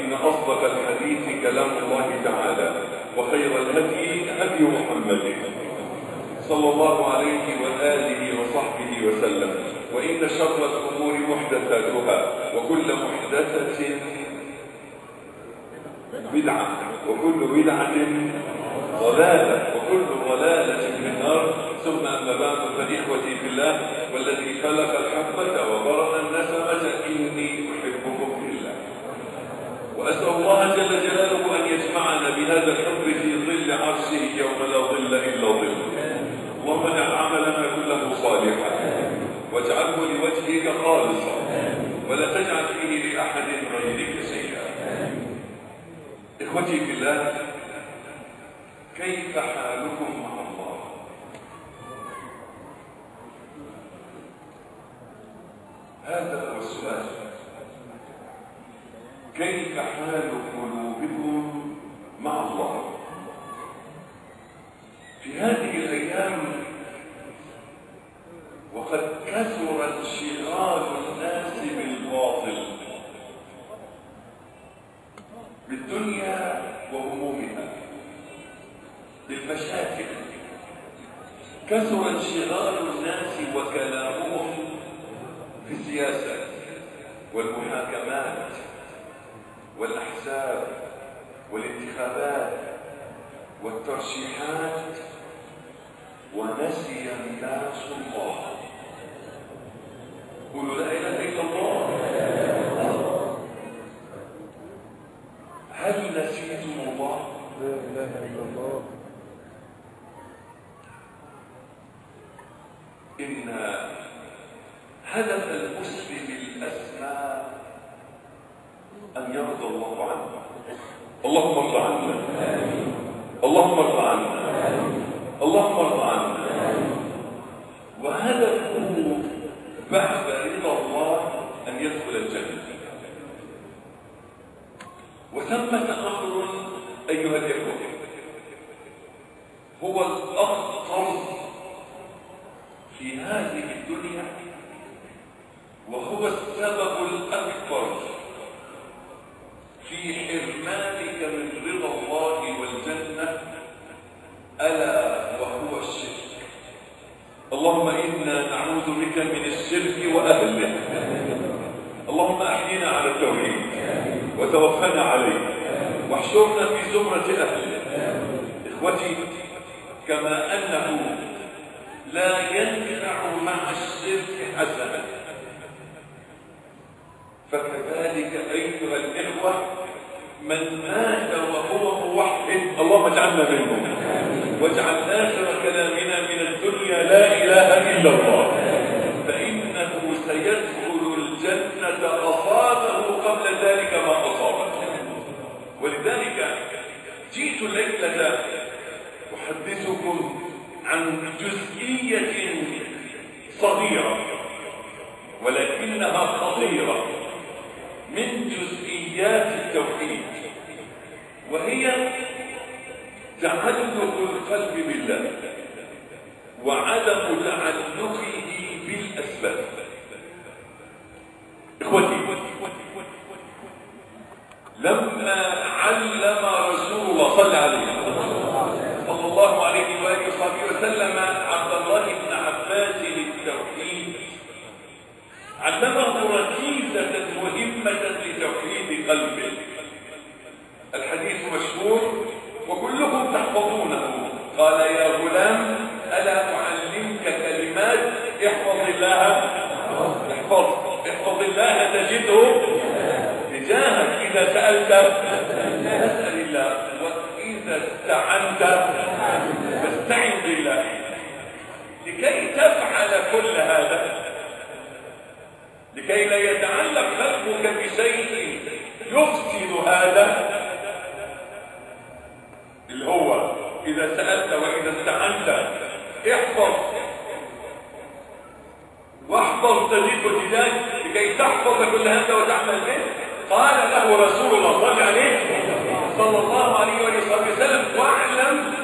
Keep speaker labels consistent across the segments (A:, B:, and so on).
A: فإن أصدق الحديث كلام الله تعالى وخير الهدي هدي محمد صلى الله عليه وآله وصحبه وسلم وإن شر الأمور محدثاتها وكل محدثة بدعة وكل بدعة ضلالة وكل ضلالة في النار ثم أما بعد فإخوتي في الله والذي خلق الحبة وبرأ النسمة إني أحبكم في الله وأسأل الله جل جلاله أن يجمعنا بهذا الحب في ظل عرشه يوم لا ظل إلا ظله اللهم اجعل عملنا كله صالحا واجعله لوجهك خالصا ولا تجعل فيه لأحد غيرك شيئا إخوتي في الله كيف حالكم مع الله هذا هو السؤال كيف حال قلوبكم مع الله في هذه الايام وقد كثر انشغال الناس بالباطل بالدنيا وهمومها بالمشاكل كثر انشغال الناس وكلامهم في السياسة والمحاكمات والأحزاب والانتخابات والترشيحات ونسي الناس الله قولوا لا إله إلا الله هل نسيتم الله
B: لا إله إلا الله
A: إن هدف المسلم الأسمى أن يرضى الله عنه اللهم ارضى عنا اللهم ارضى عنا اللهم ارضى عنا وهدفه بعد رضا الله أن يدخل الجنة وثمة أمر أيها الإخوة هو الأخطر في هذه الدنيا وهو السبب الأكبر في حرمانك من رضا الله والجنة ألا وهو الشرك اللهم إنا نعوذ بك من الشرك وأهله اللهم أحينا على التوحيد وتوفنا عليه واحشرنا في زمرة أهله إخوتي كما أنه لا ينفع مع الشرك حسنا فكذلك أيها الإخوة من مات وهو موحد اللهم اجعلنا منهم واجعل آخر كلامنا من الدنيا لا إله إلا الله فإنه سيدخل الجنة أصابه قبل ذلك ما أصابه ولذلك جئت الليلة أحدثكم عن جزئية صغيرة ولكنها خطيرة من جزئيات التوحيد وهي تعلق القلب بالله وعدم تعلقه بالأسباب إخوتي لما علم رسول الله صلى عليه صلى الله عليه وآله وصحبه وسلم عبد الله بن عباس للتوحيد علمه ركيزة مهمة لتوحيد قلبه الحديث مشهور وكلكم تحفظونه قال يا غلام ألا أعلمك كلمات احفظ الله احفظ احفظ الله تجده تجاهك إذا سألت فاسأل الله وإذا استعنت فاستعن بالله لكي تفعل كل هذا لكي لا يتعلق قلبك بشيء يفسد هذا اللي هو إذا سألت وإذا استعنت احفظ واحفظ تزيد وتزداد لكي تحفظ كل هذا وتعمل به قال له رسول الله صلى الله عليه صلى الله عليه وآله وسلم واعلم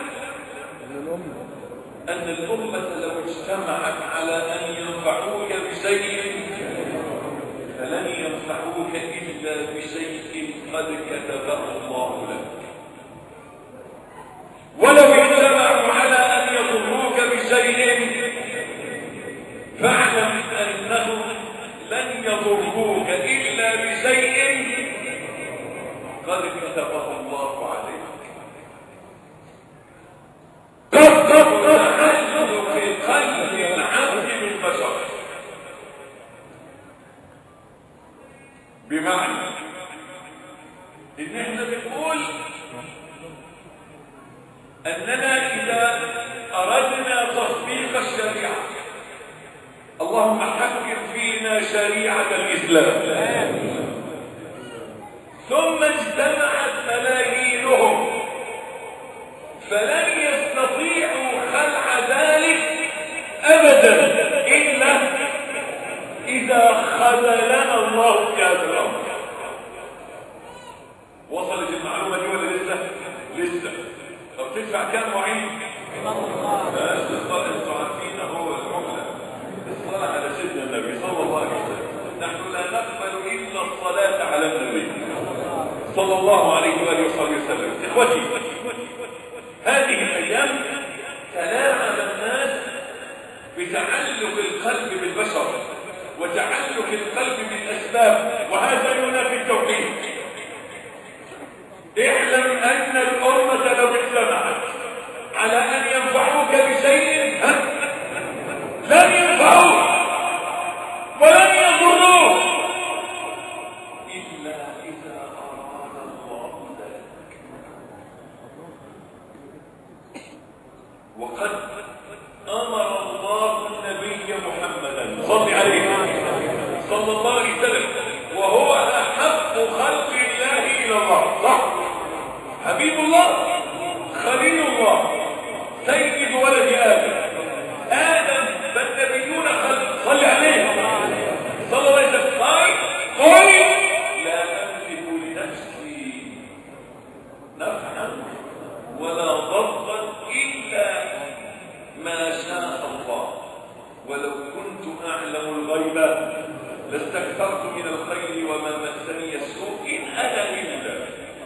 A: أن الأمة لو اجتمعت على أن ينفعوك بشيء فلن ينفعوك إلا بشيء قد كتبه الله لك ولو اجتمعوا على أن يضروك بشيء فاعلم أنهم لن يضروك إلا بشيء قد كتبه الله عليك قد تحل في قلب العبد بالبشر بمعنى ان احنا بنقول اننا اذا اردنا تطبيق الشريعه اللهم حكم فينا شريعه الاسلام ثم اجتمعت ملايينهم فلن يستطيعوا خلع ذلك ابدا الا اذا خذلنا الله كافرا وصلت المعلومه دي ولا لسه لسه طب تدفع كام معين بس انتوا عارفين هو الجمله الصلاه على سيدنا النبي صلى الله عليه وسلم نحن لا نقبل الا الصلاه على النبي صلى الله عليه واله وصحبه وسلم اخوتي هذه الايام تلاعب الناس بتعلق القلب بالبشر وتعلق القلب بالاسباب وهذا ينافي التوحيد اعلم ان الامه لو اجتمعت على ان ينفعوك بشيء ها؟ لن ينفعوك ولن يضروك الا اذا اراد الله ذلك وقد امر الله النبي محمدا صل عليه صلى الله عليه وسلم وهو احب خلق الله الى الله صح حبيب الله خليل الله سيد ولد ادم ادم فالنبيون خلق صل عليه صلى الله عليه وسلم قال قل لا املك لنفسي نفعا ولا ضرا الا ما شاء الله ولو كنت اعلم الغيب لاستكثرت من الخير وما مسني السوء ان انا الا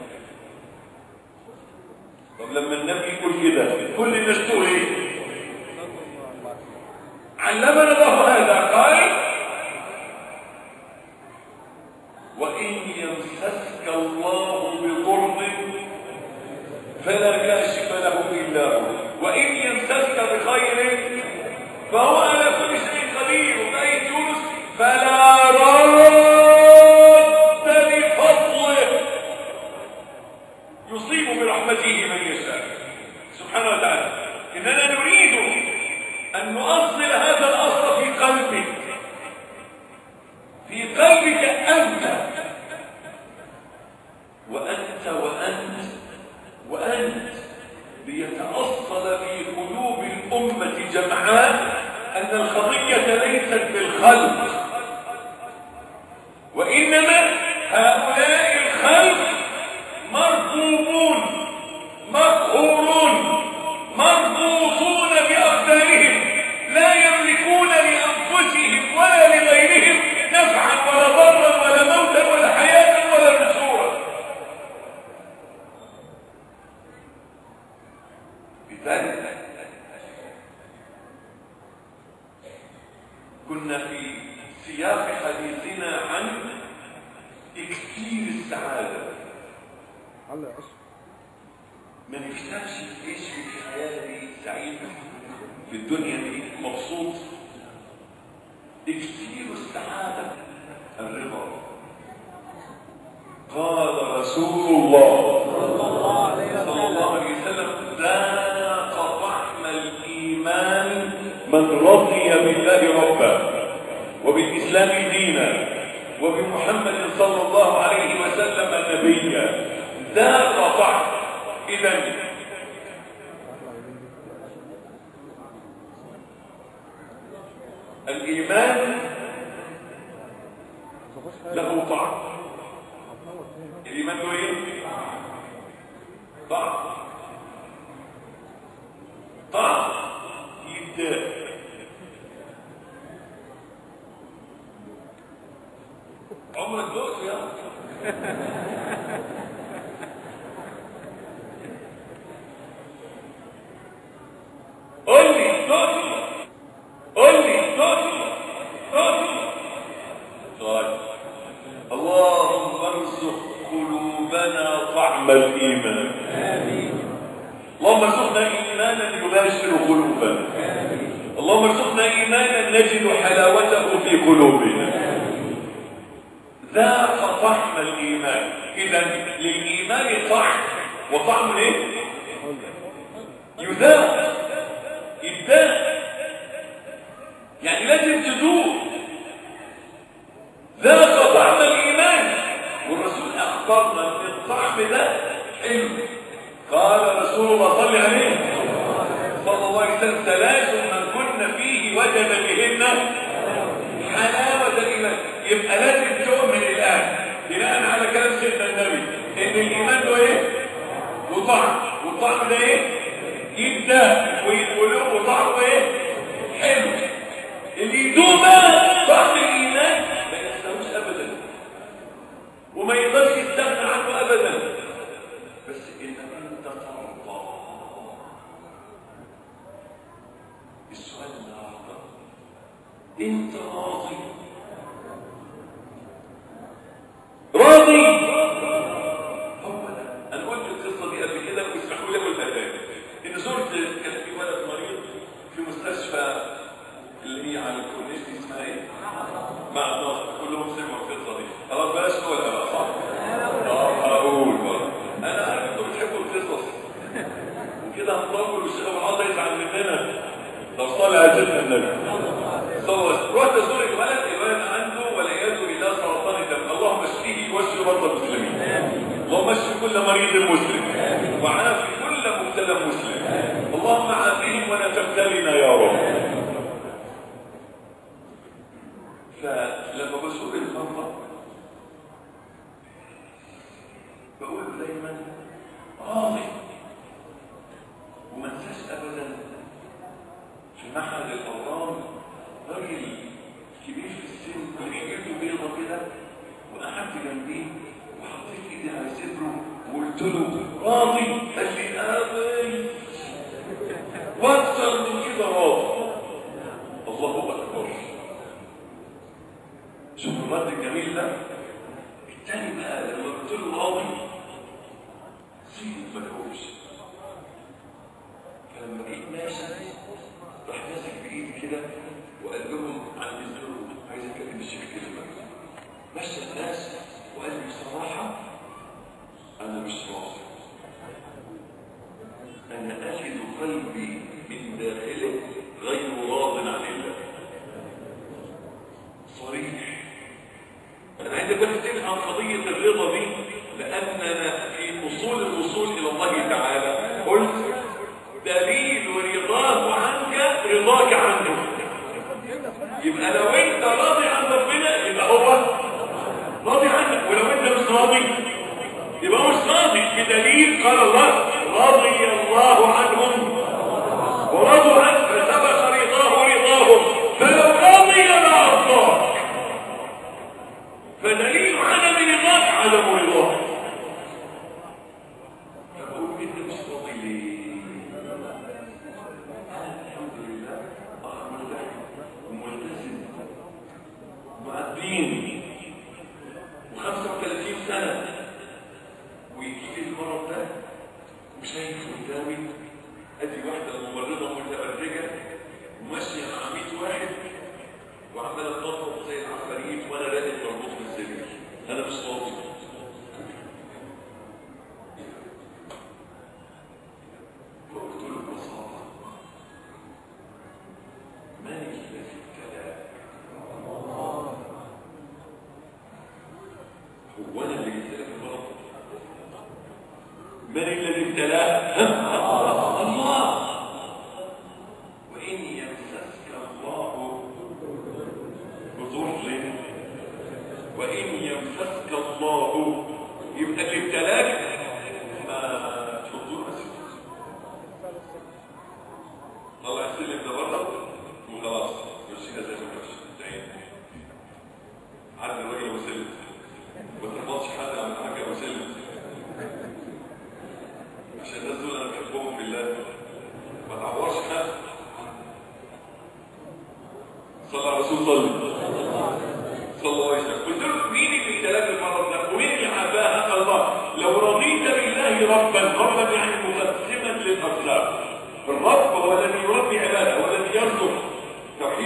A: طب لما النبي يقول كده كل الناس تقول ايه علمنا الله هذا قال وان يمسسك الله بضر فلا كاشف له الا هو وان يمسسك بخير فهو على كل شيء قدير وفي يونس فلا رد لفضله يصيب برحمته من يشاء سبحانه وتعالى اننا نريد ان نؤصل هذا الاصل في قلبك في قلبك انت وانت وانت وانت ليتاصل في قلوب الامه جمعاء ان القضيه ليست بالخلق وانما هؤلاء الخلق مرغوبون مقهورون مربوطون باقدارهم لا يملكون لانفسهم ولا لغيرهم نفعا ولا ضرا ولا موتا ولا حياه ولا نشورا لذلك كنا في سياق حديثنا عن اكثير السعاده
B: على أصل
A: ما نفسكش تعيش في الحياة دي سعيد في الدنيا دي مبسوط اكثير السعادة الرضا قال رسول الله صلى الله عليه وسلم ذاق طعم الإيمان من رضي بالله ربا وبالإسلام دينا وبمحمد صلى الله عليه وسلم نبيا ذاق طعم إذا الإيمان له طعم الإيمان له إيه؟ طعم طعم يبدأ عمرك دوت يا ارزق قلوبنا طعم الإيمان اللهم ارزقنا إيمانا يباشر قلوبنا اللهم ارزقنا إيمانا نجد حلاوته في قلوبنا ذاق طعم الإيمان إذا للإيمان طعم وطعم إيه؟ يذاق يبدأ يعني لازم تذوق ذاق طعم الإيمان والرسول أخبرنا أن الطعم ده حلو قال رسول الله صلى عليه صلى الله عليه وسلم ثلاث من كن فيه وجد بهن حلاوة الإيمان يبقى لازم تؤمن الآن بناء على كلام سيدنا النبي إن الإيمان له إيه؟ له طعم والطعم ده إيه؟ يبدأ ويقولوا وطعمه إيه؟ حلو اللي يدوم بقى طعم الإيمان ما يستويش أبدا وما يقدرش يستغنى عنه أبدا بس إنك أنت ترضى السؤال النهارده أنت راضي راضي هو ده أنا قلت القصة دي قبل كده واسمحوا لي أقول تاني إن زرت كان في ولد مريض في مستشفى اللي هي على الكورنيش دي اسمها ايه؟ مع الناصر كلهم سمعوا القصه دي خلاص بلاش نقولها بقى صح؟ اه هقول برضه انا عارف انتوا بتحبوا القصص وكده هنطول والشيخ ابو العطا يزعل مننا لو طالع اجلنا النبي صلى الله عليه وسلم رحت ازور الولد الولد عنده والعياذ بالله سرطان الدم اللهم اشفيه واشف مرضى المسلمين اللهم اشف كل مريض مسلم وعافي كل مبتلى مسلم اللهم عافيهم ولا تبتلنا يا رب فلما بزور المرضى بقول دايما راضي وما انساش ابدا في معهد الاورام راجل كبير في السن ولحيته بيضه كده وقعدت جنبيه وحطيت ايدي على صدره وقلت له راضي قال لي راضي واكثر من كده راضي الله اكبر شوف الرد الجميل ده التاني بقى لما قلت له راضي سيد ملهوش فلما جيت ماشي راح ماسك بايدي كده وقال لهم عندي الدور عايز اتكلم الشيخ كلمه مشى الناس وقال لي بصراحه انا مش راضي انا اجد قلبي من داخله غير راض عن الله صريح أنا عايز بس عن قضية الرضا دي لأننا في أصول الوصول إلى الله تعالى قلت دليل رضاه عنك رضاك عنه يبقى لو أنت راضي عن ربنا يبقى هو راضي عنك ولو أنت مش راضي يبقى هو مش راضي بدليل قال الله رضي الله عنهم ورضوا عنه فسبق رضاه رضاهم فلو رضي لما أرضاك فدليل عدم رضاك عدم رضاك فبقول انت مش راضي ليه؟ انا الحمد لله اه مرتاح وملتزم مع الدين و35 سنه ويجي لي المرض ده وشايف قدامي ادي واحده ممرضه متبرجه وماشيه مع 100 واحد وعماله تنطط زي العفاريت وانا راقد مربوط في السرير انا مش راضي فقلت له ببساطه من الذي ابتلاك؟ هو انا اللي جبت لك المرض من الذي ابتلاه؟ الله وإن يمسسك الله بضر وإن يمسسك الله يبقى اللي ابتلاك ما تفضل بس طلع السلم ده بره وخلاص مشينا زي ما مشي زين عدى الراجل وسلم ما تربطش حد على حاجه وسلم عشان الناس دول انا بحبهم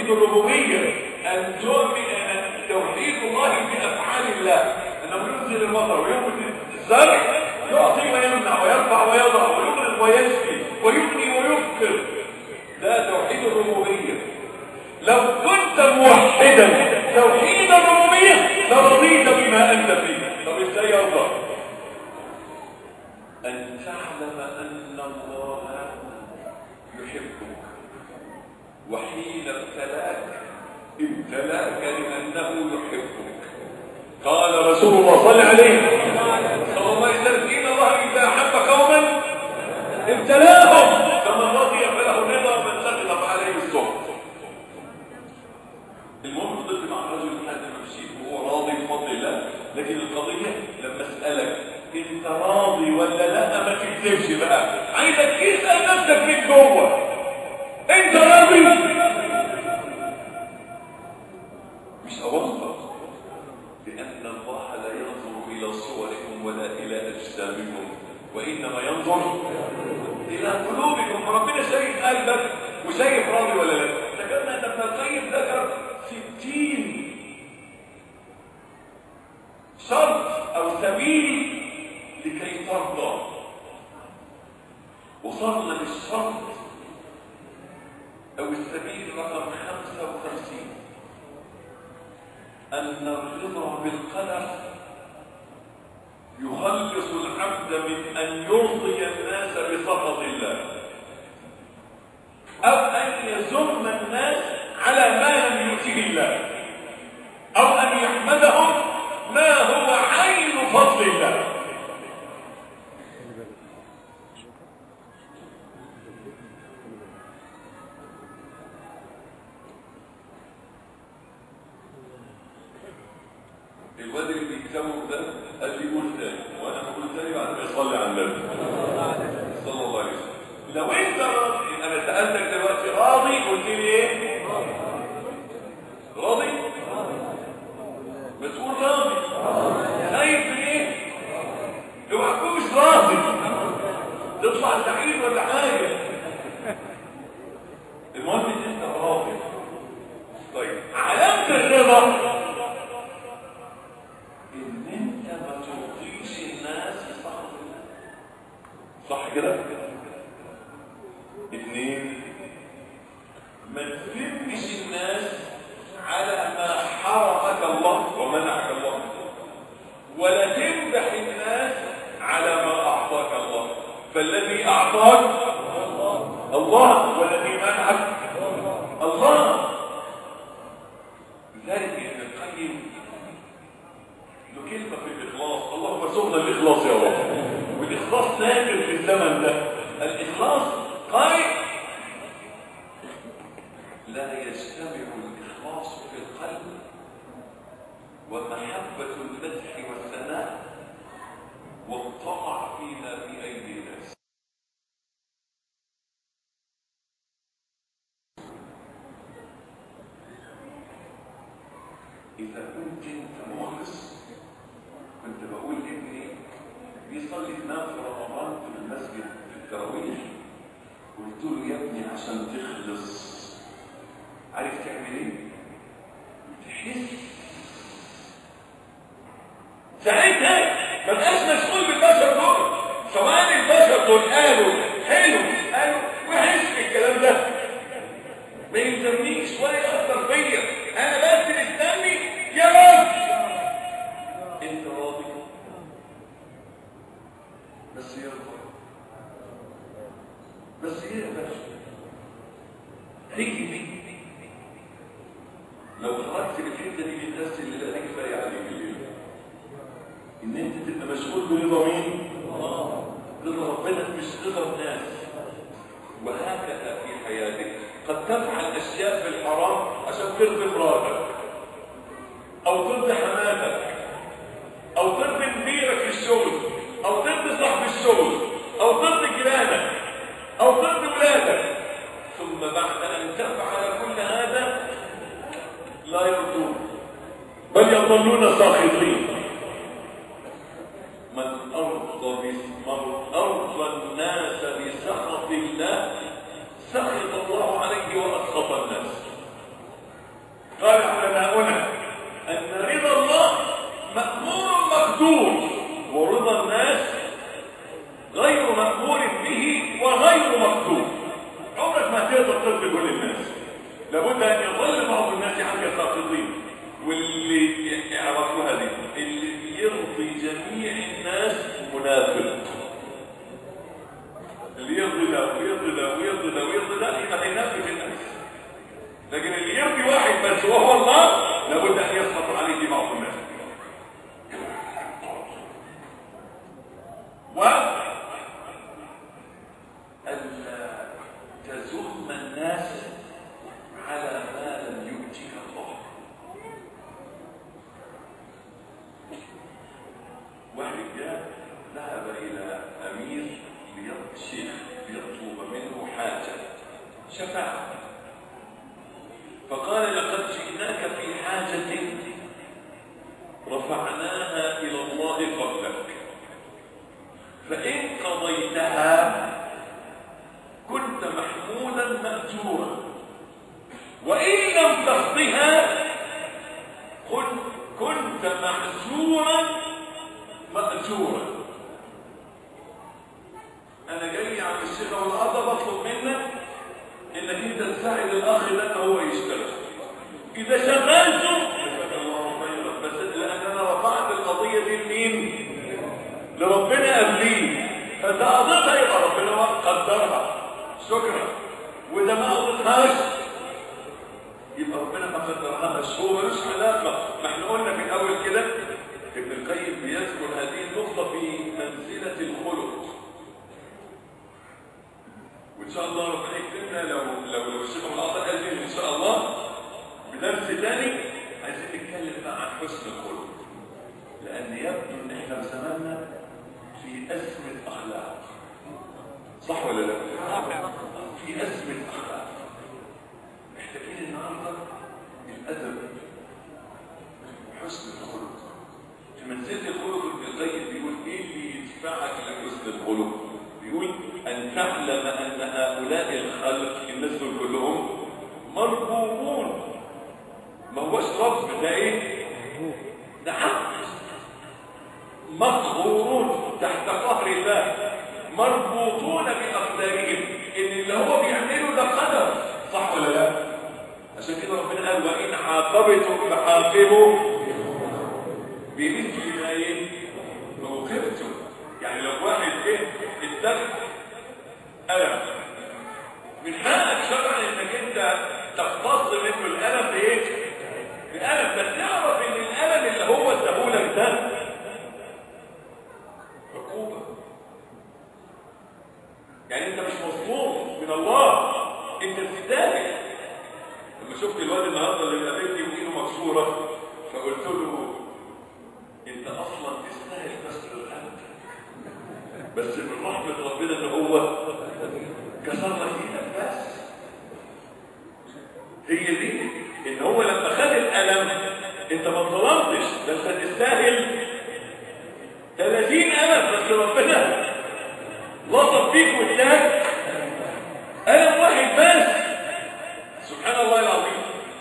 A: توحيد الربوبيه ان تؤمن ان توحيد الله بافعال الله انه ينزل المطر وينبت الزرع يعطي ويمنع ويرفع ويضع ويمرض ويشفي ويبني ويفكر ده توحيد الربوبيه لو كنت موحدا توحيد الربوبيه لرضيت بما انت فيه طب ازاي يرضى ان تعلم ان الله يحبك وحين ابتلاك ابتلاك لانه يحبك قال رسول الله صلى عليه صلى الله عليه وسلم ان الله اذا احب قوما ابتلاهم فمن رضي فله الرضا ومن سخط فعليه السخط المهم فضلت مع الرجل لحد ما مشيت وهو راضي بفضل الله لكن القضيه لما اسالك انت راضي ولا لا ما تكذبش بقى عايزك تسال نفسك من جوه انت راضي مش اوصف لان الله لا ينظر الى صوركم ولا الى اجسامكم وانما ينظر الى قلوبكم فربنا شايف قلبك وشايف راضي ولا لا ذكرنا ان ابن القيم ذكر ستين شرط او سبيل لكي ترضى وصلنا للشرط او السبيل رقم خمسة وخمسين ان الرضا بالقدر يخلص العبد من ان يرضي الناس بسخط الله او ان يذم الناس على ما لم يؤته الله او ان يحمدهم ما هو عين فضل الله الواد اللي بيتكون ده قال لي قول تاني وانا بقول تاني بعد ما يصلي على النبي صلى الله عليه وسلم لو انت راضي انا سالتك دلوقتي راضي قلت لي ايه راضي بتقول راضي خايف من ايه اوعى تكون مش راضي تطلع سعيد ولا حاجه المهم ان انت راضي طيب علامه الرضا ان انت ما ترضيش الناس صح صح كده اثنين ما تذمش الناس على ما حرمك الله ومنعك الله ولا تمدح الناس على ما اعطاك الله فالذي اعطاك الله والذي منعك الله لذلك ابن القيم له كلمة في الإخلاص اللهم ارزقنا الإخلاص يا رب والإخلاص نادر في الزمن ده الإخلاص قال لا يجتمع الإخلاص في القلب ومحبة المدح والثناء والطمع فيما في أيدي الناس إذا كنت أنت مخلص كنت بقول ابني بيصلي ينام في رمضان في المسجد في التراويح قلت له يا ابني عشان تخلص عارف تعمل ايه؟ تحس ساعتها ما بقاش مسؤول بالبشر دول سواء البشر دول قالوا حلو قالوا وحش في الكلام ده ما يلزمنيش ولا يأثر فيا انا بس مستني يا رب انت راضي بس يرضى بس ايه يا باشا هيجي دي لو خرجت من الحته دي بتغسل الليله دي كفايه عليك الليله ان انت تبقى مسؤول برضا مين؟ رضا ربنا مش رضا الناس وهكذا في حياتك قد تفعل اشياء في الحرام عشان ترضي مراتك او ترضي حماتك او ترضي مديرك في الشغل او ترضي صاحب الشغل او ترضي جيرانك او ترضي ولادك ثم بعد ان تفعل كل هذا لا يرضون بل يظلون ساخطين من ارضى من ارضى الناس بسخط الله سخط الله عليه واسخط الناس علماؤنا أن رضا الله مأمور مقدور ورضا الناس غير مأمور به وغير مقدور عمرك ما تقدر ترضي كل الناس لابد أن يظل بعض الناس حاجة ساقطين واللي يعرفوها دي اللي يرضي جميع الناس منافق اللي يرضي ده ويرضي ده ويرضي ده ويرضي ده يبقى هينافق الناس لكن اللي يرضي واحد بس وهو الله لابد ان يسقط عليه بعض الناس و ألا تزم الناس على ما لم يؤتك الله واحد جاء ذهب إلى أمير ليشيخ ليطلب منه حاجة شفاعة فقال لقد جئناك في حاجة رفعناها إلى الله قبلك فإن قضيتها كنت محمودا مأجورا وإن لم تقضها كنت كنت معزورا مأجورا أنا جاي عم الشيخ أبو الأرض بطلب منك إنك أنت تساعد الأخ ده إن هو يشتغل إذا شغلته جزاك الله خيرا بس لأن أنا رفعت القضية دي لمين؟ لربنا قبليه فإذا قضيتها يبقى ربنا قدرها شكرا وإذا ما قضيتهاش يبقى ربنا ما قدرهاش هو ملوش علاقة ما احنا قلنا في الأول كده ابن القيم بيذكر هذه النقطة في منزلة الخلق وإن شاء الله ربنا يكرمنا لو لو لو الشيخ ابو العطاء قال لي إن شاء الله بدرس تاني عايزين نتكلم بقى عن حسن الخلق لأن يبدو إن إحنا في زماننا في أزمة أخلاق صح ولا لا؟ في أزمة أخلاق محتاجين النهارده الأدب وحسن الخلق في منزلة الخلق ابن القيم بيقول إيه اللي يدفعك لحسن الخلق؟ بيقول أن تعلم أن هؤلاء الخلق الناس دول كلهم مربوبون ما هوش رب ده إيه؟ ده عبد مقهورون تحت قهر الله مربوطون بأقدارهم إن اللي هو بيعمله ده قدر صح ولا لا؟ عشان كده ربنا قال وإن عاقبتم فعاقبوا بمثل ما إيه؟ ما عوقبتم يعني لو واحد جه اداك ألم من حقك شرعا إنك أنت تقتص منه الألم بإيه؟ بألم بس تعرف إن الألم اللي هو اداهولك ده عقوبة يعني انت مش مظلوم من الله انت بتتضايق لما شفت الواد النهارده اللي قابلني وايده مكسوره فقلت له انت اصلا تستاهل كسر القلب بس من رحمه ربنا ان هو كسر لك ايدك بس هي دي ان هو لما خد الالم انت ما ظلمتش ده انت تستاهل 30 ألم بس ربنا لطف فيك واداك ألم واحد بس سبحان الله العظيم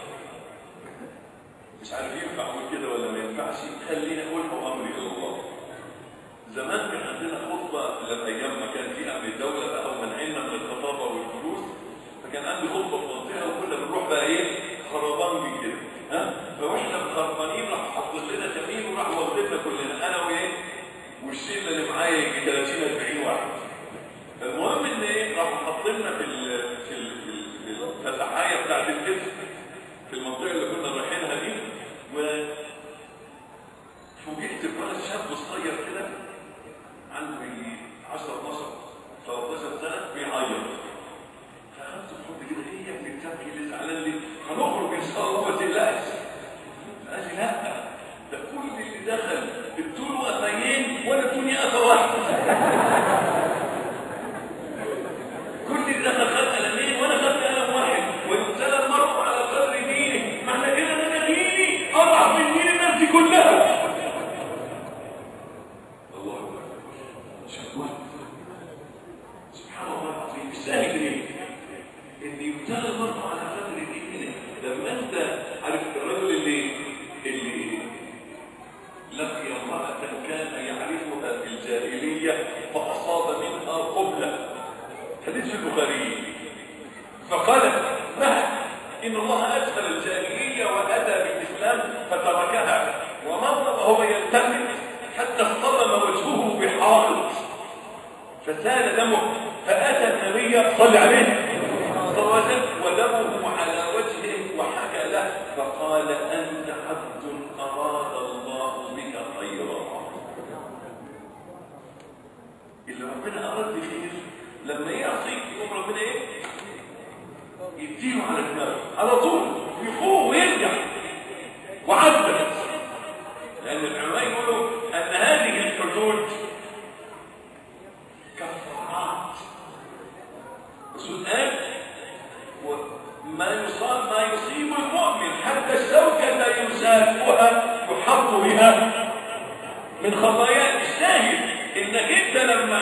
A: مش عارف ينفع اقول كده ولا ما ينفعش خليني اقولها امري الى الله زمان كان عندنا خطبه لما ايام ما كان في امن الدوله بقى ومنعنا من الخطابه والجلوس فكان عندي خطبه في منطقه وكنا بنروح بقى ايه خربان دي كده ها فاحنا مخربانين راح حط لنا تميم وراح واخدنا كلنا انا وايه والشله اللي معايا يجي 30 40 واحد المهم ان ايه راحوا حاطيننا في ال في ال في ال- في الفتحايه بتاعت الكتف في المنطقه اللي كنا رايحينها دي و فوجئت بولد شاب صغير كده عنده يجي 10 12 13 سنه بيعيط فاخدته بحب كده ايه يا ابني بتبكي ليه زعلان ليه؟ هنخرج ان شاء الله ما تقلقش قال لي لا ده كل اللي دخل الطول وقتين وانا ادوني قفا واحده كل اللي دخل خد قلمين وانا خدت قلم واحد ويبتلى المرء على قدر دينه معنى كده ان انا ديني اضعف من دين الناس دي كلها الله اكبر شكوى سبحان الله العظيم الشاهد ايه؟ ان يبتلى المرء على قدر دينه لما انت عارف الرجل اللي دمه فاتى النبي صلى عليه صلى الله عليه وسلم ودمه على وجهه وحكى له فقال انت عبد اراد الله بك خيرا اللي ربنا اراد بخير لما يعصيك يقوم ربنا ايه يديله على دماغه على طول يفوق ويرجع وعدل لان العلماء يقولوا ان هذه الحدود كفارات الرسول قال ما يصاب ما يصيب المؤمن حتى الشوكة يسافها يحط بها من خطاياه الشاهد انك انت لما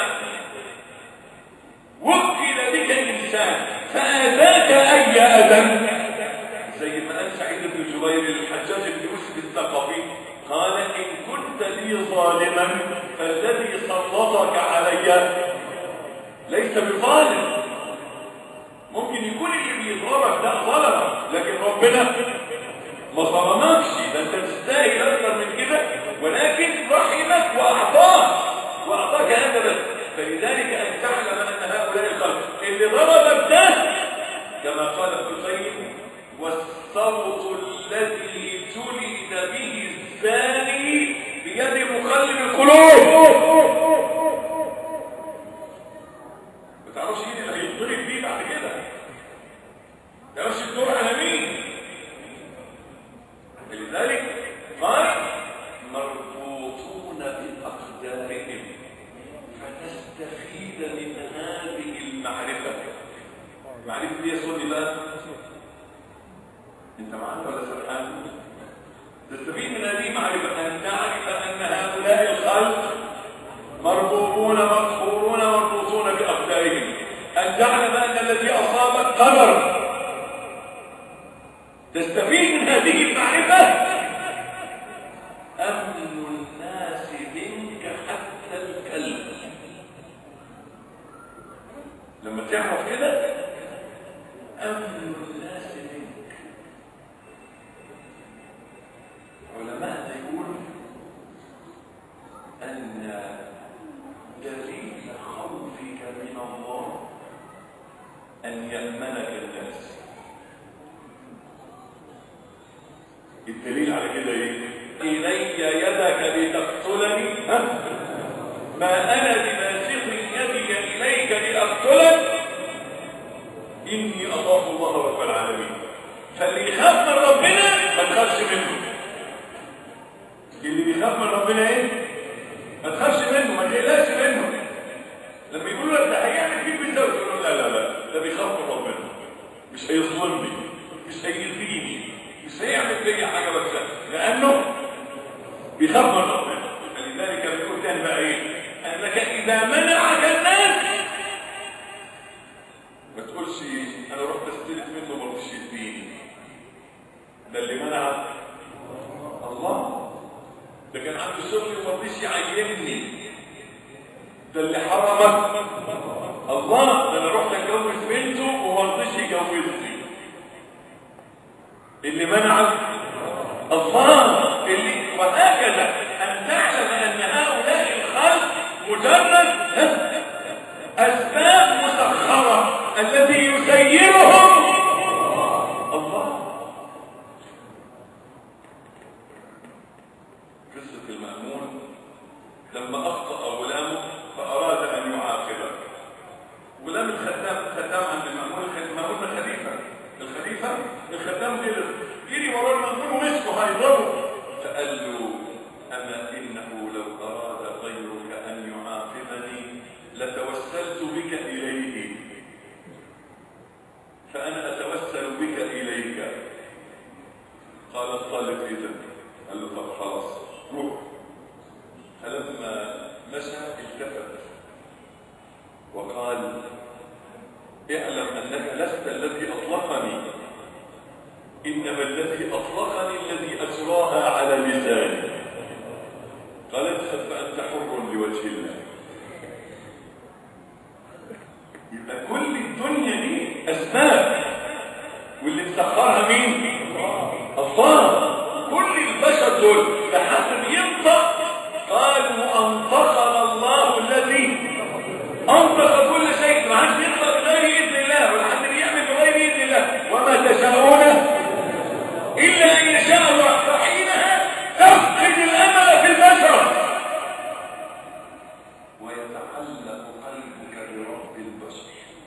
A: وكل بك الانسان فاتاك اي اذى زي ما قال سعيد بن جبير للحجاج بن يوسف الثقفي قال ان كنت لي ظالما فالذي سلطك علي ليس بظالم ممكن يكون اللي بيضربك ده ظلمك لكن ربنا ما ظلمكش ده انت تستاهل اكثر من كده ولكن رحمك واعطاك واعطاك هذا بس فلذلك ان تعلم ان هؤلاء الخلق اللي ضربك ده كما قال ابن القيم والصوت الذي جلد به الزاني بيد مقلب القلوب ما تعرفش مين اللي هيضرب بيه بعد كده ما تعرفش الدور على مين لذلك قال مربوطون بأقدارهم فتستفيد من هذه المعرفة المعرفة دي يصلي بقى انت معانا ولا سرحان تستفيد من هذه المعرفة أن تعرف أن هؤلاء الخلق مربوطون مقهورون مربوطون بأقدارهم أن تعلم أن الذي أصابك قدر تستفيد من هذه المعرفة أمن الناس منك حتى الكلب لما تعرف كده أمن الناس منك علماء يقولوا أن دليل خوفك من الله أن يأمنك الناس الدليل على كده ايه الي يدك لتقتلني ها؟ ما انا بماسخ يدي اليك لاقتلك اني اخاف الله رب العالمين فاللي يخاف من ربنا ما تخافش منه اللي بيخاف من ربنا ايه ما تخافش منه ما تقلقش منه لما يقولوا لك ده هيعمل فيك بالزوج يقول لا لا لا ده بيخاف من ربنا مش هيظلمني مش هيأذيني مش هيعمل فيا حاجه وحشه لانه بيخاف من ربنا فلذلك بيقول تاني بقى ايه انك اذا منعك الناس ما تقولش انا رحت استلف منه ما رضيش يديني ده اللي منعك الله ده كان عنده شغل وما رضيش يعينني ده اللي حرمك الله ده انا رحت اتجوز بنته وما رضيش يجوزني اللي منعك الله اللي وهكذا ان تعلم ان هؤلاء الخلق مجرد اسباب مسخره الذي يسيرهم الله قصه المامون لما اخطا غلامه فاراد ان يعاقبه غلام الخدام الخدام عند المامون المامون ده خليفه الخليفه الخدام جري جري ورا المأمون ومسكه هيضربه فقال له أما إنه لو أراد غيرك أن يعاقبني لتوسلت بك إليه فأنا أتوسل بك إليك قال الطالب إذا قال له طب خلاص روح فلما مشى التفت وقال اعلم أنك لست الذي أطلقني إنما الذي أطلقني الذي أجراها على لساني قال اذهب فأنت حر لوجه الله يبقى كل الدنيا دي أسباب واللي مسخرها مين؟ الله كل البشر دول لحد ينطق قالوا أنطقنا الله الذي أنطق ويتعلق قلبك برب البشر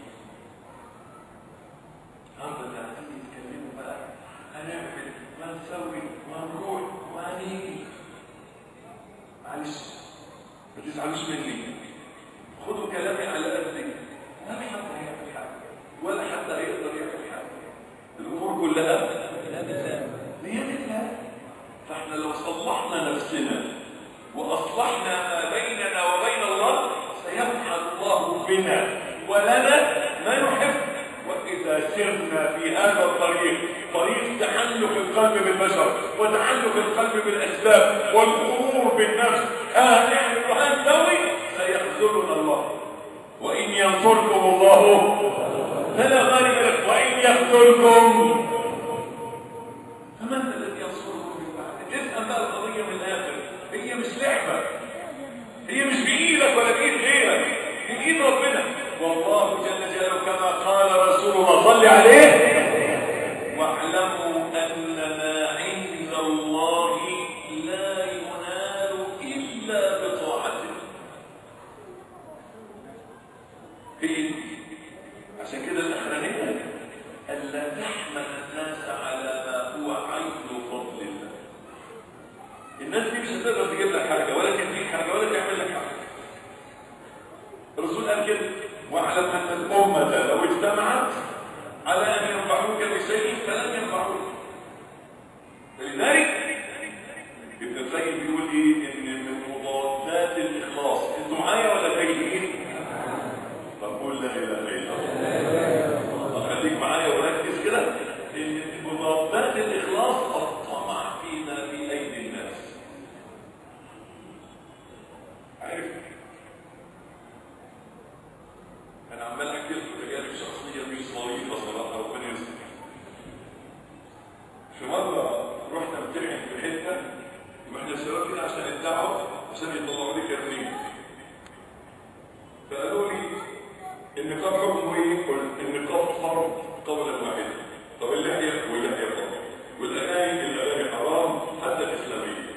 A: النهارده قاعدين يتكلموا بقى هنعمل وهنسوي وهنروح وهنيجي معلش ما تزعلوش مني خدوا كلامي على قدي لا حد هيعمل حاجه ولا حد هيقدر يعمل حاجه الامور كلها بيد الله فاحنا لو صلحنا نفسنا واصلحنا ما بيننا وبين الله سيفعل الله بنا ولنا ما نحب واذا سرنا في هذا الطريق طريق تعلق القلب بالبشر وتعلق القلب بالاسباب والغرور بالنفس ها نعمل وهنسوي سيخذلنا الله وان ينصركم الله فلا غالب لكم وان يخذلكم فمن الذي ينصركم من بعد تفهم بقى القضيه من الاخر هي مش لعبه هي مش بايدك ولا بايد غيرك بايد ربنا والله جل جلاله كما قال رسول الله صل عليه واعلموا ان ما عند الله لا ينال الا بطاعته هي عشان كده الاخرانيه الا تحمل الناس على ما هو عين فضل الله الناس دي مش هتقدر تجيب لك حاجه ولا تديك حاجه ولا تعمل لك حاجه الرسول قال كده واعلم ان الامه لو اجتمعت على ان ينفعوك بشيء فلن ينفعوك فلذلك ابن القيم بيقول ايه ان من مضادات الاخلاص انتوا معايا ولا تايهين طب قول لا اله الا الله خليك معايا وركز كده ان مضادات الاخلاص الطمع فيما في ايدي الناس عارف انا عمال احكي لكم تجارب شخصيه مش ظريفه صراحه ربنا يستر في مره رحت امتحن في حته واحنا شباب كده عشان الدعوه عشان يطلعوا لي كارنيه فقالوا لي النقاب حكمه ايه؟ قلت النقاب حرام قولا واحدا طب اللحيه واللحيه حرام والاغاني الاغاني حرام حتى الاسلاميه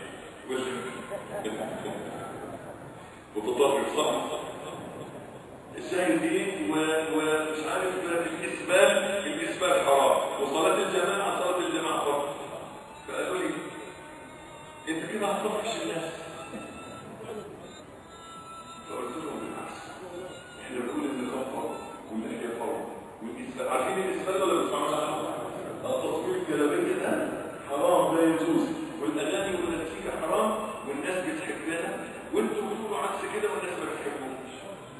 A: متطرف صح الشاهد ايه ومش عارف الاسبال الاسبال حرام وصلاه الجماعه صلاه الجماعه حرام فقالوا لي انت كده هتطفش الناس فقلت لهم بالعكس احنا بنقول ان الخطر والناحيه حرام والاسبال عارفين الاسبال ولا بتسمعوش عنه؟ التصوير الجلابيه ده حرام لا يجوز والاغاني والمزيكا حرام والناس بتحبنا وانتوا بتقولوا عكس كده والناس ما بتحبوش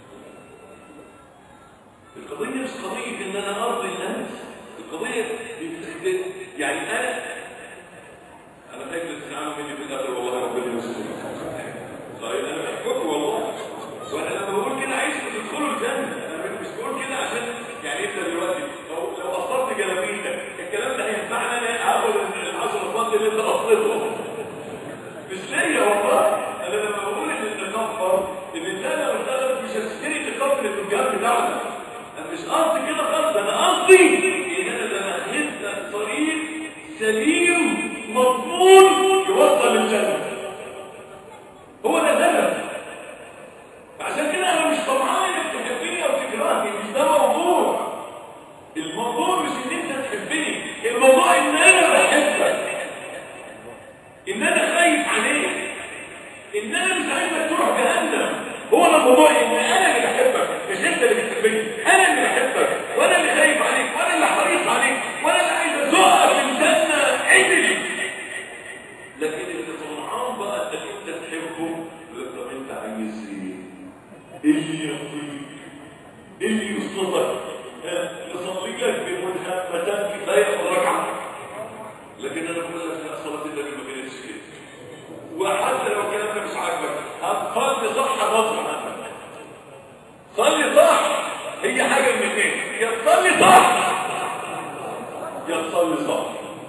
A: القضيه مش قضيه ان انا ارضي الناس القضيه يعني انا انا خايف تزعلوا مني في الاخر والله ربنا يستر طيب انا بحبكم والله وانا لما بقول كده عايزكم تدخلوا الجنه انا مش بقول كده عشان يعني انت دلوقتي لو لو قصرت جلابيتك الكلام ده هينفعني انا هاخد العشر فضل اللي انت قصيته مش ليا والله انا لما بقول ان النقاب فرض ان انا لو اشتغلت مش هشتري نقاب للتجار بتاعنا انا مش قصدي كده خالص انا قصدي ان انا بمهد لك طريق سليم مضمون يوصل للجنه هو ده الهدف عشان كده انا مش طمعان انك تحبني او تكرهني مش ده موضوع الموضوع مش ان انت تحبني الموضوع ان انا بحبك ان انا خايف عليك ان انا مش عايزك تروح جهنم هو ده الموضوع ان انا اللي بحبك مش انت اللي بتحبني انا اللي بحبك وانا اللي خايف عليك وانا اللي حريص عليك وانا اللي عايز ازقك للجنه عدلي لكن اللي طمعان بقى انك انت تحبه يقول لك طب انت عايز ايه؟ ايه اللي يرضيك؟ ايه اللي يصلك؟ نصلي لك بالمنهمتان كفايه ركعه لكن انا بقول لك لا صلاه النبي ما كانتش كده وحتى لو الكلام ده مش عاجبك هتصلي صح غصب عنك صلي صح هي حاجه من الاثنين يا تصلي صح يا تصلي صح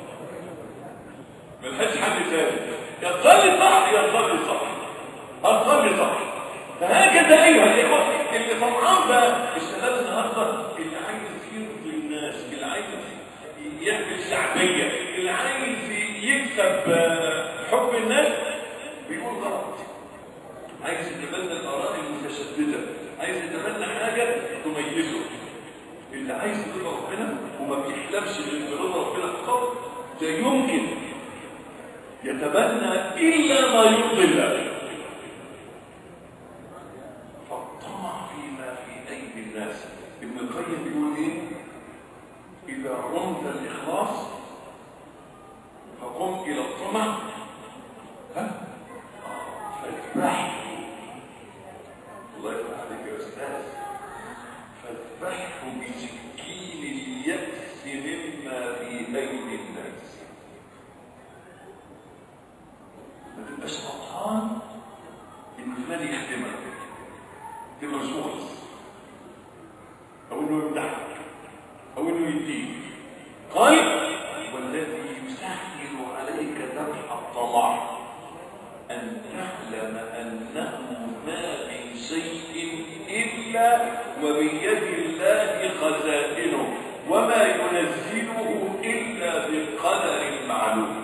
A: ملهاش حل ثاني يا تصلي صح يا تصلي صح هتصلي صح فهكذا ايها الاخوه اللي بيحلمش برضا ربنا قط لا يمكن يتبنى الا ما يرضي الله فالطمع فيما في ايدي الناس ابن القيم بيقول ايه اذا رمت الاخلاص فقم الى الطمع ها فاذبحه الله يفتح عليك يا استاذ فاذبحه بسكين اليأس مما في أيدي الناس ما تبقاش فرحان إن فلان يخدمك تبقى مش مخلص أو إنه يمدحك أو إنه يديك قال والذي يسهل عليك ذبح الطمع أن تعلم أنه ما من شيء إلا وبيد الله خزائنه وما ينزله إلا بقدر معلوم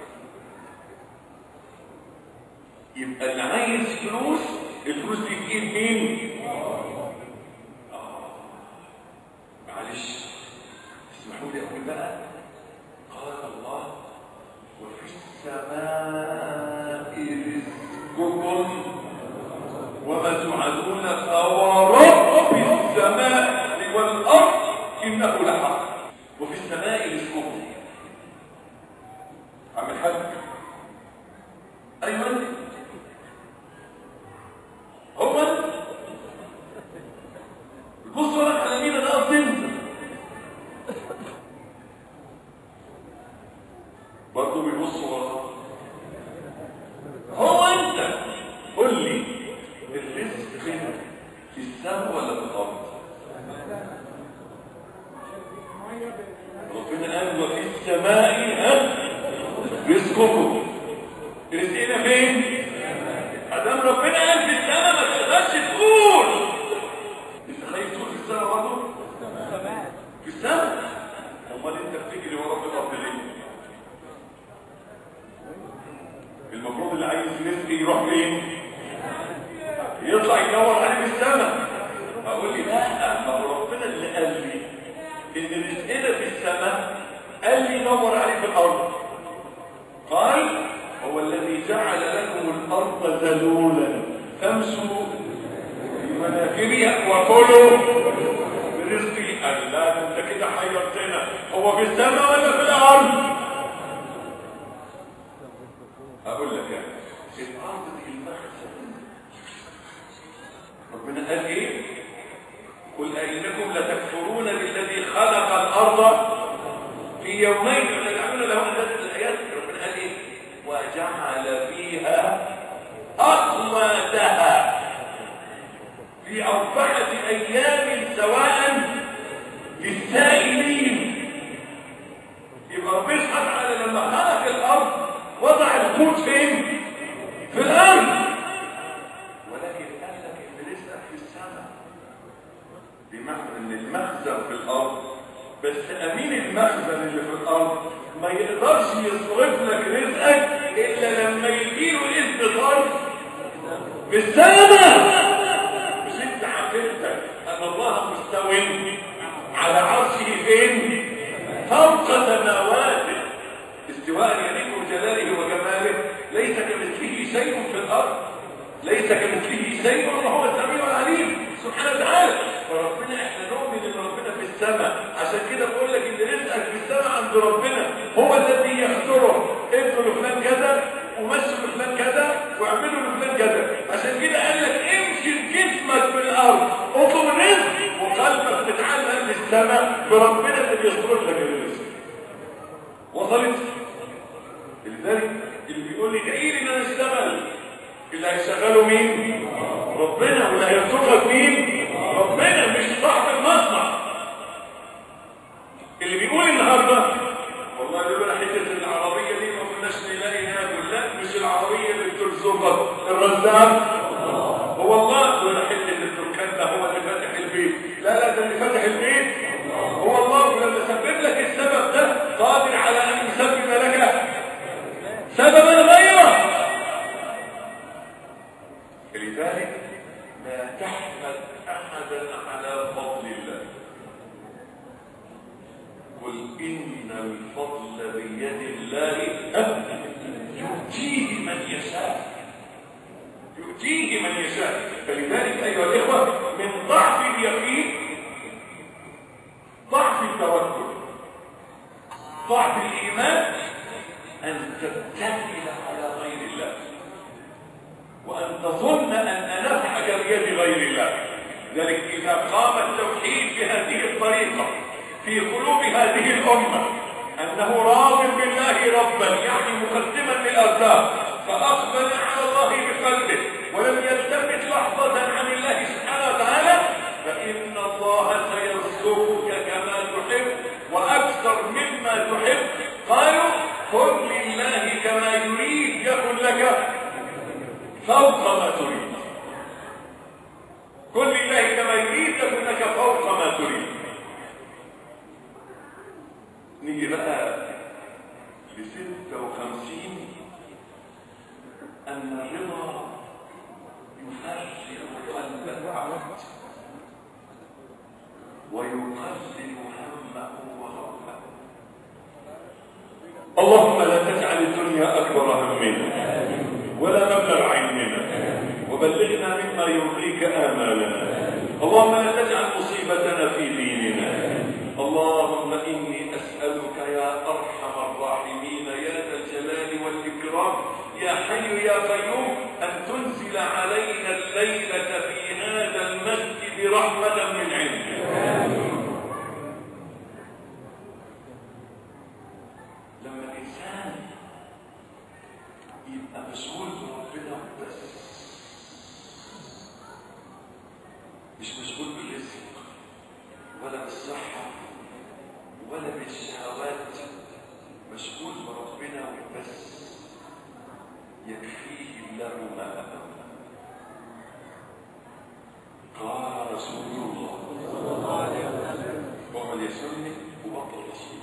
A: يبقى اللي عايز فلوس الفلوس دي في ايد مين؟ آه. معلش اسمحوا لي اقول بقى قال الله وفي السماء رزقكم وما توعدون فورب السماء والارض انه لحق وفي السماء رزقكم عم الحاج ايوه انت هو انت بص لك على مين انا قصدي انت برضه بيبص وراه هو انت قول لي الرزق فين في السماء ولا في الارض ربنا قال وفي السماء ها رزقكم رزقنا فين ادام ربنا قال في السماء ما تقدرش تقول انت خايف تقول في السماء برضه في السماء امال انت بتجري ورا في الارض ليه المفروض اللي عايز رزق يروح فين يطلع يدور عليه في السماء اقول لي لا ما هو ربنا اللي قال لي ان رزقنا في السماء قال لي دور عليه في الارض قال هو الذي جعل لكم الارض ذلولا فامسوا في مناكبها وكلوا من رزقي قال لا ده انت كده حيرتنا هو في السماء ولا في الارض اقول لك يعني الارض دي المخزن ربنا قال ايه قل أئنكم لتكفرون بالذي خلق الأرض في يومين وتجعلون له أندادا الآيات ربنا قال إيه وجعل فيها أقواتها في أربعة أيام سواء للسائلين يبقى ربنا سبحانه وتعالى لما خلق الأرض وضع القوت فين؟ في الأرض ولكن قال لك إن رزقك في السماء بمعنى ان المخزن في الارض بس امين المخزن اللي في الارض ما يقدرش يصرف لك رزقك الا لما يجيله اذن صرف في السماء مش انت عقلتك ان الله مستو على عرشه فين فوق سماواته استواء يليق بجلاله وجماله ليس كمثله شيء في الارض ليس كمثله شيء وهو السميع العليم سبحانه وتعالى فربنا احنا نؤمن ان ربنا في السماء عشان كده بقول لك ان رزقك في السماء عند ربنا هو الذي يختاره ابنوا لفلان كذا ومشوا لفلان كذا واعملوا لفلان كذا عشان كده قال لك امشي بجسمك في الارض اطلب الرزق وقلبك تتعلق للسماء بربنا اللي بيصرف لك الرزق وصلت لذلك اللي بيقول لي ادعي لي ان انا اشتغل اللي هيشغله مين ربنا واللي هيرزقك مين ربنا مش صاحب المصنع اللي بيقول النهارده والله دول حته العربيه دي ما كناش نلاقي ناكل لا مش العربيه اللي بترزقك الرزاق هو الله دول حته الدكان ده هو اللي فاتح البيت لا لا ده اللي فاتح البيت هو الله ولما سبب لك السبب ده قادر على ان يسبب لك سببا غيره لذلك لا تحمد احدا على فضل الله الفضل بيد الله يؤتيه من يشاء يؤتيه من يشاء فلذلك أيها الإخوة من ضعف اليقين ضعف التوكل ضعف الإيمان أن تتكل على غير الله وأن تظن أن نفعك بيد غير الله ذلك إذا قام التوحيد بهذه الطريقة في قلوب هذه الأمة أنه راض بالله ربا يعني مقدما للأرزاق فأقبل على الله بقلبه ولم يلتفت لحظة عن الله سبحانه وتعالى فإن الله سيرزقك كما تحب وأكثر مما تحب قالوا كن لله كما يريد يكن لك فوق ما تريد كن لله كما يريد يكن لك فوق ما تريد نيجي بقى لستة وخمسين أن الرضا يفرغ قلب العبد ويقلل همه وغمه اللهم لا تجعل الدنيا أكبر همنا ولا مبلغ علمنا وبلغنا مما يرضيك آمالنا اللهم لا تجعل مصيبتنا في ديننا اللهم إني أسألك يا أرحم الراحمين يا ذا الجلال والإكرام يا حي يا قيوم أن تنزل علينا الليلة في هذا المسجد رحمة من عندك لما الإنسان يبقى مشغول بربنا بس مش مشغول بالرزق ولا بالصحة ولا بالشهوات مشغول بربنا بس يكفيه الله ما أمامه قال رسول الله ومن يسرني وبطل رسول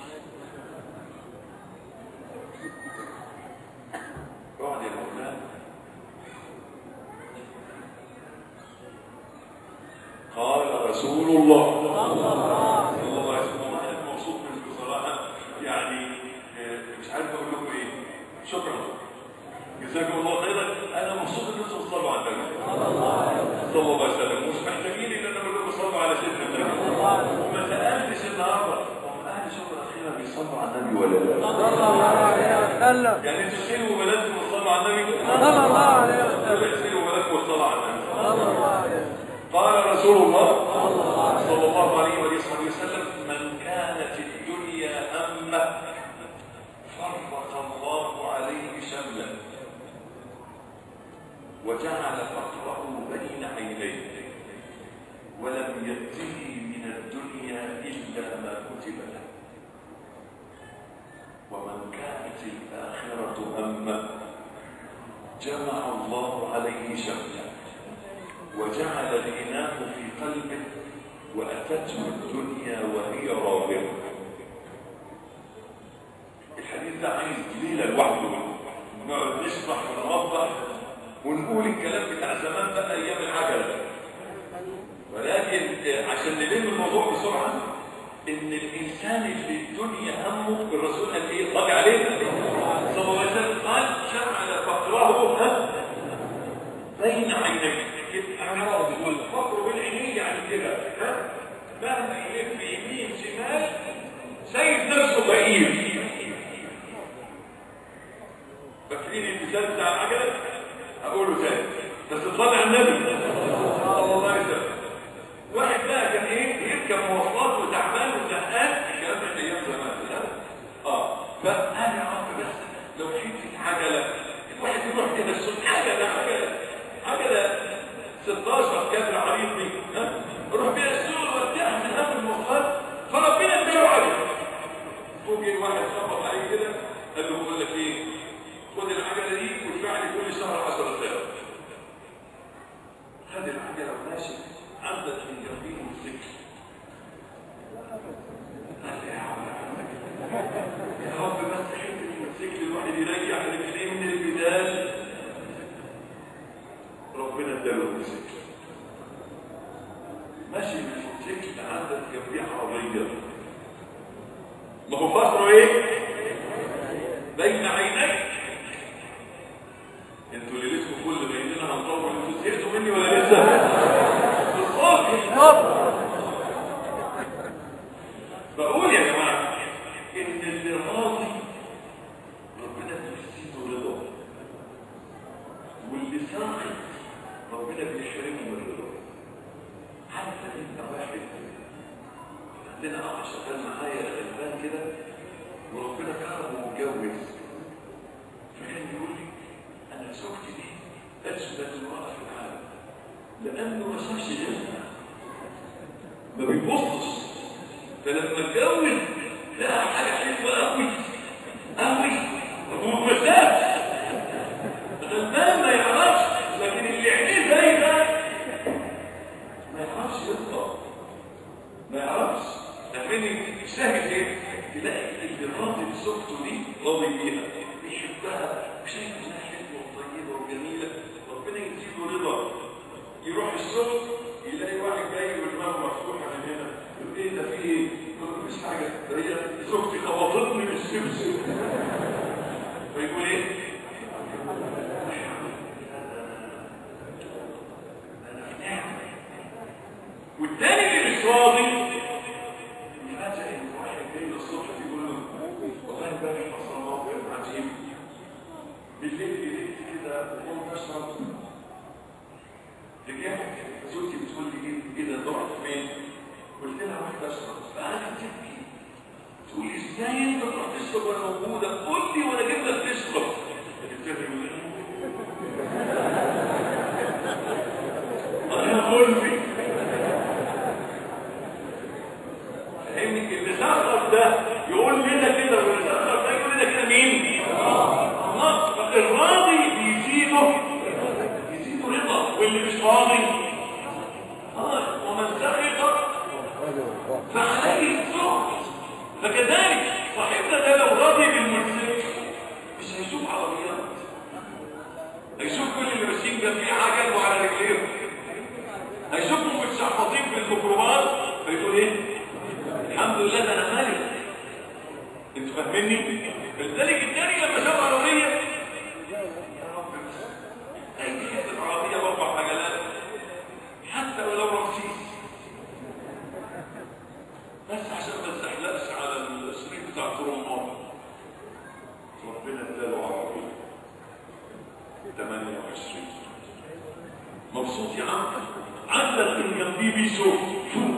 A: اقعد يا مولانا قال رسول الله صلى الله عليه وسلم والله انا مبسوط منكم بصراحه يعني آه، مش عارف اقول لكم ايه شكرا جزاكم الله خيرا انا مبسوط ان انتم تصلوا على النبي صلى الله عليه وسلم مش محتاجين ان انا اقول لكم صلوا على سيدنا النبي وما سالتش النهارده هم اهل شكر اخيرا بيصلوا على النبي ولا لا؟
B: الله
A: يعني انتوا تشيلوا ولادكم وتصلوا على النبي؟
B: صلى الله عليه وسلم
A: ولا تشيلوا ولادكم وتصلوا على النبي؟
B: صلى الله عليه وسلم
A: قال رسول الله صلى الله عليه وآله وسلم من كانت الدنيا همه فرق الله عليه شمله وجعل فقره بين عينيه ولم يأته من الدنيا إلا ما كتب له ومن كانت الآخرة همه جمع الله عليه شمله وجعل الغناه في قلبه وأتته الدنيا وهي راغبة الحديث ده عايز ليلة لوحده نقعد نشرح ونوضح ونقول الكلام بتاع زمان بقى أيام العجلة ولكن عشان نلم الموضوع بسرعة إن الإنسان اللي الدنيا همه الرسول قال إيه؟ صلى عليه صلى الله عليه وسلم قال جعل فقره هم بين عينيه يبقى والفقر بين عينيه يعني كده ها مهما يلف يمين شمال شايف نفسه فقير فاكرين المثال بتاع العجله هقوله تاني بس تصلي على النبي صلى الله عليه وسلم واحد بقى كان ايه يركب مواصلات وتعبان وزهقان الكلام ده ايام زمان ها؟ اه فانا يا رب بس لو حته عجله الواحد يروح كده الصبح عجله عجله عجله 16 كامل عريض دي ها روح بيها السوق وارتاح من هم المواصلات فربنا اداله عجله فوجئ واحد خبط عليه كده قال له بقول لك ايه خد العجله دي وادفع لي كل شهر 10000 خد العجله وماشي عدت من جنبيه موتوسيكل قال لي يا عم يا رب بس حته الموتوسيكل الواحد يريح رجليه من البدال ربنا اداله الموتوسيكل ماشي بالموتوسيكل عدت جنبيه عربيه ما هو فخره ايه بين عينيك انتوا ليلتكم كل ما يجينا هنطول انتوا زهقتوا مني ولا لسه الصبح بقول يا جماعه ان اللي راضي ربنا بيزيده رضا واللي ساخط ربنا بيحرمه من الرضا حتى انت واحد عندنا اخ شغال معايا غلبان كده وربنا كرمه ومتجوز فكان يقول لي انا زوجتي دي اجمل امراه في العالم لانه ما شافش غيرها ما بيبصش فلما اتجوز لقى حاجه حلوه قوي قوي هو ما شافش غلبان ما يعرفش لكن اللي عينيه زي ده ما يعرفش يطلع ما يعرفش لكن الشاهد ايه تلاقي اللي راضي بزوجته دي راضي بيها بيحبها وشايف انها حلوه وطيبه وجميله ربنا يديله رضا يروح الشغل يلاقي واحد جاي ودماغه مفتوحه من هنا يقول ايه ده في ايه؟ يقول له مفيش حاجه ده هي زوجتي خبطتني بالشبشب فيقول ايه؟ والتاني اللي مش راضي يفاجئ ان واحد جاي له الصبح بيقول له والله امبارح حصل موقف عجيب بالليل لقيت كده قمت اشرب رجعت زوجتي بتقول لي ايه ايه ده ضعت فين؟ قلت لها رحت اشرب فقالت تبكي تقول لي ازاي انت تروح تشرب وانا موجوده؟ قول لي وانا اجيب لك تشرب قلت لها انا قلبي فاهمني اللي سخر ده يقول لنا كده واللي سخر ده يقول لنا كده مين؟ الله الراضي بيزيده يزيده رضا واللي مش راضي اه ومن سخط فعليه السخط فكذلك صاحبنا ده لو راضي بالمرسل مش هيشوف عربيات هيشوف كل اللي ماشيين جنبيه عجل وعلى رجليهم هيشوفهم متشحطين في الميكروباص فيقول ايه؟ الحمد لله ده انا مالك انتوا فاهميني؟ لذلك الثاني لما شاف عربيه يا رب بس اي حته عربيه باربع عجلات حتى ولو رمسيس بس عشان ما تزحلقش على الشريك بتاع الطرمبات ربنا اداله عربيه 28 مبسوط يا عم عندك من جنبي بيشوف شوف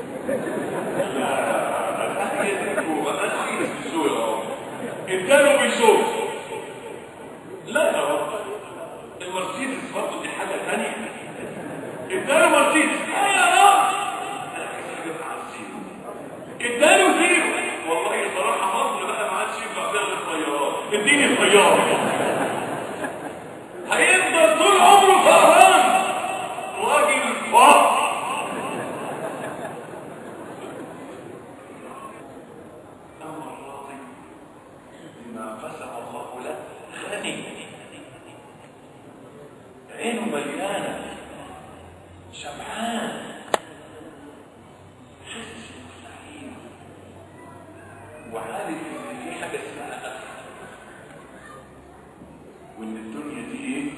A: اداله بيشوف لا يا رب المرسيدس برضه دي حاجه ثانيه اداله مرسيدس لا يا رب انا عايز حاجه تعزيه اداله زيرو والله صراحه مصر بقى ما عادش ينفع فيها غير طيارات اديني طياره هيفضل طول عمره سهران راجل فقر أما الراضي بما قسم الله له غني عينه مليانة شبعان حاسس بالنعيم وعارف إن في حاجة اسمها أخر وإن الدنيا دي إيه؟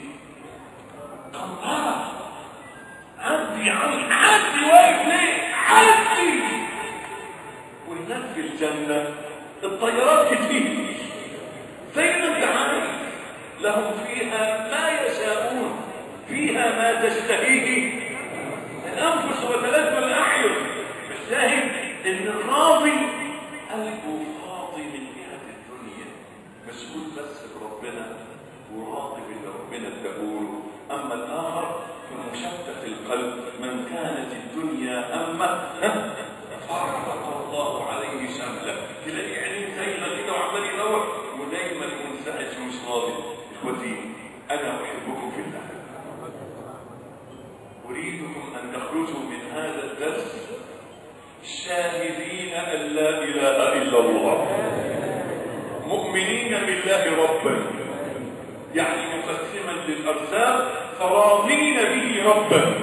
A: قنطرة عدي عن عدي واقف ليه؟ عدي وهناك في الجنة الطيارات كتير زي ما انت عارف لهم فيها ما يشاءون فيها ما تشتهيه الأنفس وتلذ الأعين الشاهد إن الراضي قلبه فاضي من جهة الدنيا مشغول بس بربنا وراضي باللي ربنا اداهوله أما الآخر فمشتت القلب من كانت الدنيا همه فرق الله عليه شمله تلاقي عينيه سايله كده وعمال يدور ودايما منسعش ومش راضي اخوتي انا احبكم في الله اريدكم ان تخرجوا من هذا الدرس شاهدين ان لا اله الا الله مؤمنين بالله ربا يعني مقسما للارزاق فراضين به ربا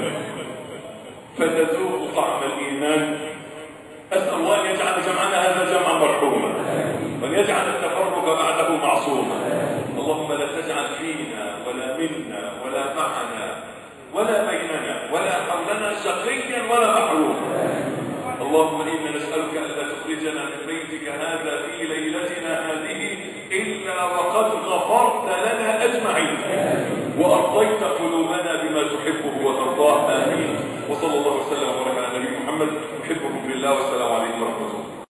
A: فتذوقوا طعم الايمان أسأل الله أن يجعل جمعنا هذا جمعا مرحوما بعده معصوما اللهم لا تجعل فينا ولا منا ولا معنا ولا بيننا ولا حولنا شقيا ولا محروما اللهم إنا نسألك ألا تخرجنا من بيتك هذا في ليلتنا هذه إلا وقد غفرت لنا أجمعين وأرضيت قلوبنا بما تحبه وترضاه آمين وصلى الله وسلم وبارك على نبينا محمد أحبكم في الله والسلام عليكم